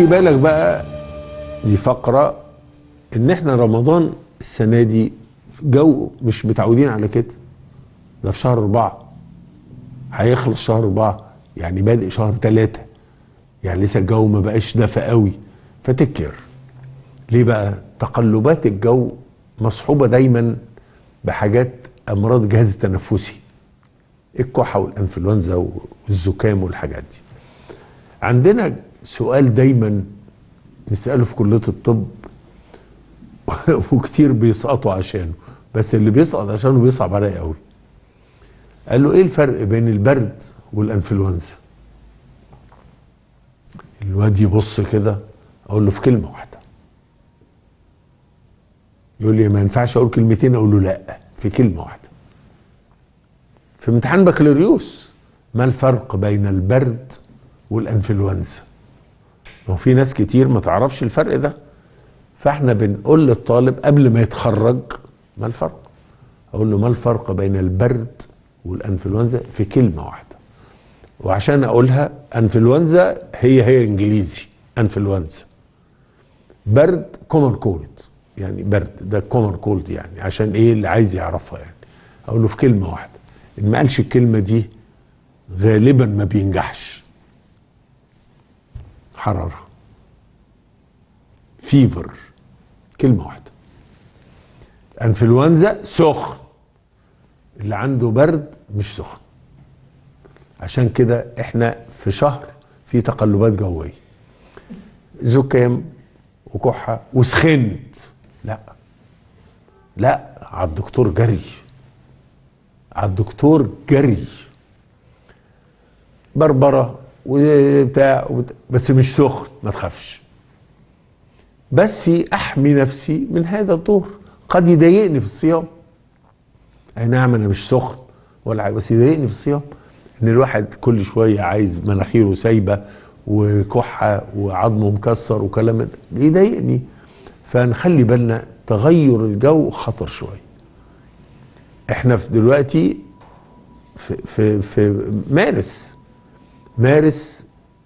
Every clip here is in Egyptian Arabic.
خلي بالك بقى دي فقرة ان احنا رمضان السنة دي جو مش متعودين على كده ده في شهر أربعة هيخلص شهر أربعة يعني بادئ شهر ثلاثة يعني لسه الجو ما بقاش دافئ قوي فتكر ليه بقى تقلبات الجو مصحوبة دايما بحاجات أمراض الجهاز التنفسي الكحة والإنفلونزا والزكام والحاجات دي عندنا سؤال دايما نسأله في كلية الطب وكتير بيسقطوا عشانه بس اللي بيسقط عشانه بيصعب عليا قوي قال له ايه الفرق بين البرد والانفلونزا الواد يبص كده اقول له في كلمه واحده يقول لي ما ينفعش اقول كلمتين اقول له لا في كلمه واحده في امتحان بكالوريوس ما الفرق بين البرد والانفلونزا ما هو في ناس كتير ما تعرفش الفرق ده فاحنا بنقول للطالب قبل ما يتخرج ما الفرق اقول له ما الفرق بين البرد والانفلونزا في كلمه واحده وعشان اقولها انفلونزا هي هي انجليزي انفلونزا برد كومن كولد يعني برد ده كومن كولد يعني عشان ايه اللي عايز يعرفها يعني اقول له في كلمه واحده ان ما قالش الكلمه دي غالبا ما بينجحش حراره فيفر كلمه واحده انفلونزا سخن اللي عنده برد مش سخن عشان كده احنا في شهر في تقلبات جويه زكام وكحه وسخنت لا لا على الدكتور جري على الدكتور جري بربره وبتاع وبتاع بس مش سخن ما تخافش بس احمي نفسي من هذا الدور قد يضايقني في الصيام اي نعم انا مش سخن ولا حاجه بس يضايقني في الصيام ان الواحد كل شويه عايز مناخيره سايبه وكحه وعظمه مكسر وكلام ده بيضايقني فنخلي بالنا تغير الجو خطر شويه احنا في دلوقتي في في في مارس مارس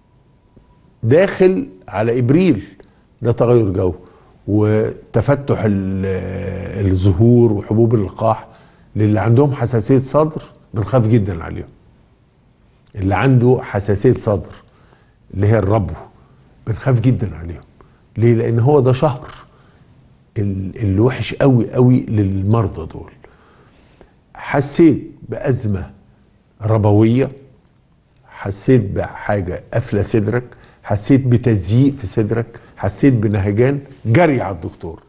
داخل على ابريل ده تغير جو وتفتح الزهور وحبوب اللقاح للي عندهم حساسيه صدر بنخاف جدا عليهم اللي عنده حساسيه صدر اللي هي الربو بنخاف جدا عليهم ليه لان هو ده شهر اللي وحش قوي قوي للمرضى دول حسيت بازمه ربويه حسيت بحاجه قافله صدرك حسيت بتزييق في صدرك حسيت بنهجان جري على الدكتور